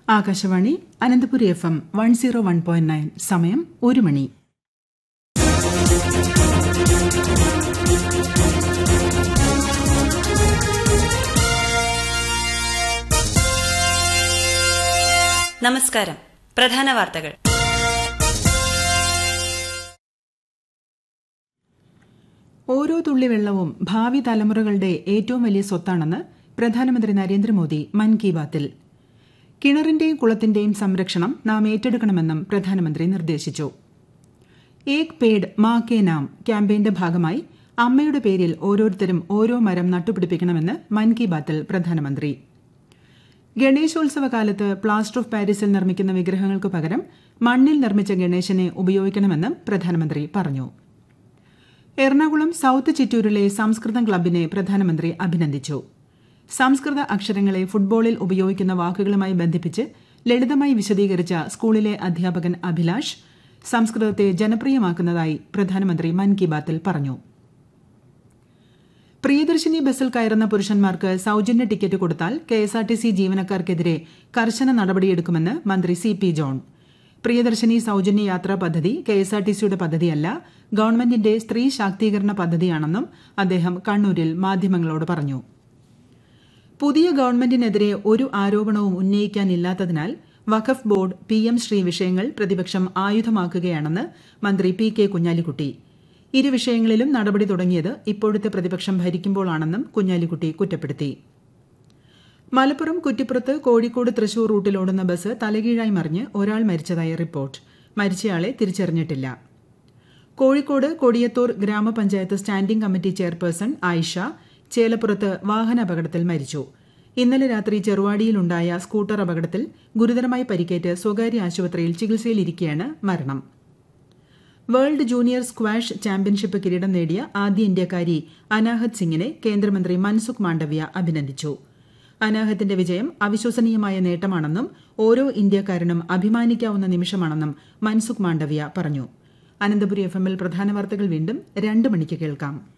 Akashvani Ananthapuri F M one zero one point nine സമയം ഒരു മണി നമസ്കാരം പ്രധാന വാർത്തകൾ ഓരോ തുള്ളി വെള്ളവും ഭാവി തലമുറകളുടെ ഏറ്റവും വലിയ സ്വത്താണെന്ന് പ്രധാനമന്ത്രി നരേന്ദ്രമോദി മൻ കി ബാത്തിൽ കിണറിന്റെയും കുളത്തിന്റെയും സംരക്ഷണം നാം ഏറ്റെടുക്കണമെന്നും പ്രധാനമന്ത്രി നിർദ്ദേശിച്ചു ഏക് പേഡ് മാ കെ നാം ക്യാമ്പയിന്റെ ഭാഗമായി അമ്മയുടെ പേരിൽ ഓരോരുത്തരും ഓരോ മരം നട്ടുപിടിപ്പിക്കണമെന്ന് മൻ കി ബാത്തിൽ പ്രധാനമന്ത്രി ഗണേശോത്സവ കാലത്ത് പ്ലാസ്റ്റർ ഓഫ് പാരീസിൽ നിർമ്മിക്കുന്ന വിഗ്രഹങ്ങൾക്ക് പകരം മണ്ണിൽ നിർമ്മിച്ച ഗണേശനെ ഉപയോഗിക്കണമെന്നും പ്രധാനമന്ത്രി പറഞ്ഞു എറണാകുളം സൌത്ത് ചിറ്റൂരിലെ സംസ്കൃതം ക്ലബിനെ പ്രധാനമന്ത്രി അഭിനന്ദിച്ചു സംസ്കൃത അക്ഷരങ്ങളെ ഫുട്ബോളിൽ ഉപയോഗിക്കുന്ന വാക്കുകളുമായി ബന്ധിപ്പിച്ച് ലളിതമായി വിശദീകരിച്ച സ്കൂളിലെ അധ്യാപകൻ അഭിലാഷ് സംസ്കൃതത്തെ ജനപ്രിയമാക്കുന്നതായി പ്രധാനമന്ത്രി മൻ കി ബാത്തിൽ പറഞ്ഞു പ്രിയദർശിനി ബസ്സിൽ കയറുന്ന പുരുഷന്മാർക്ക് സൌജന്യ ടിക്കറ്റ് കൊടുത്താൽ കെഎസ്ആർടിസി ജീവനക്കാർക്കെതിരെ കർശന നടപടിയെടുക്കുമെന്ന് മന്ത്രി സി പി ജോൺ പ്രിയദർശിനി സൌജന്യ യാത്രാ പദ്ധതി കെഎസ്ആർടിസിയുടെ പദ്ധതിയല്ല ഗവൺമെന്റിന്റെ സ്ത്രീ ശാക്തീകരണ പദ്ധതിയാണെന്നും അദ്ദേഹം കണ്ണൂരിൽ മാധ്യമങ്ങളോട് പറഞ്ഞു പുതിയ ഗവൺമെന്റിനെതിരെ ഒരു ആരോപണവും ഉന്നയിക്കാനില്ലാത്തതിനാൽ Waqf board P M Shri വിഷയങ്ങൾ പ്രതിപക്ഷം ആയുധമാക്കുകയാണെന്ന് മന്ത്രി പി കെ കുഞ്ഞാലിക്കുട്ടി ഇരു വിഷയങ്ങളിലും നടപടി തുടങ്ങിയത് ഇപ്പോഴത്തെ പ്രതിപക്ഷം ഭരിക്കുമ്പോഴാണെന്നും കുഞ്ഞാലിക്കുട്ടി കുറ്റപ്പെടുത്തി മലപ്പുറം കുറ്റിപ്പുറത്ത് കോഴിക്കോട് തൃശൂർ റൂട്ടിലോടുന്ന ബസ് തലകീഴായി മറിഞ്ഞ് ഒരാൾ മരിച്ചതായി റിപ്പോർട്ട് മരിച്ചയാളെ തിരിച്ചറിഞ്ഞിട്ടില്ല കോഴിക്കോട് കൊടിയത്തൂർ ഗ്രാമപഞ്ചായത്ത് standing committee chairperson Ayisha Chelappurath വാഹനാപകടത്തിൽ മരിച്ചു ഇന്നലെ രാത്രി ചെറുവാടിയിലുണ്ടായ സ്കൂട്ടർ അപകടത്തിൽ ഗുരുതരമായി പരിക്കേറ്റ് സ്വകാര്യ ആശുപത്രിയിൽ ചികിത്സയിലിരിക്കെയാണ് മരണം വേൾഡ് ജൂനിയർ സ്ക്വാഷ് ചാമ്പ്യൻഷിപ്പ് കിരീടം നേടിയ ആദ്യ ഇന്ത്യക്കാരി അനാഹത് സിംഗിനെ കേന്ദ്രമന്ത്രി മൻസുഖ് മാണ്ഡവ്യ അഭിനന്ദിച്ചു അനാഹത്തിന്റെ വിജയം അവിശ്വസനീയമായ നേട്ടമാണെന്നും ഓരോ ഇന്ത്യക്കാരനും അഭിമാനിക്കാവുന്ന നിമിഷമാണെന്നും മൻസുഖ് മാണ്ഡവ്യ പറഞ്ഞു അനന്തപുരി എഫ് എമ്മിൽ പ്രധാന വാർത്തകൾ വീണ്ടും രണ്ട് മണിക്ക് കേൾക്കാം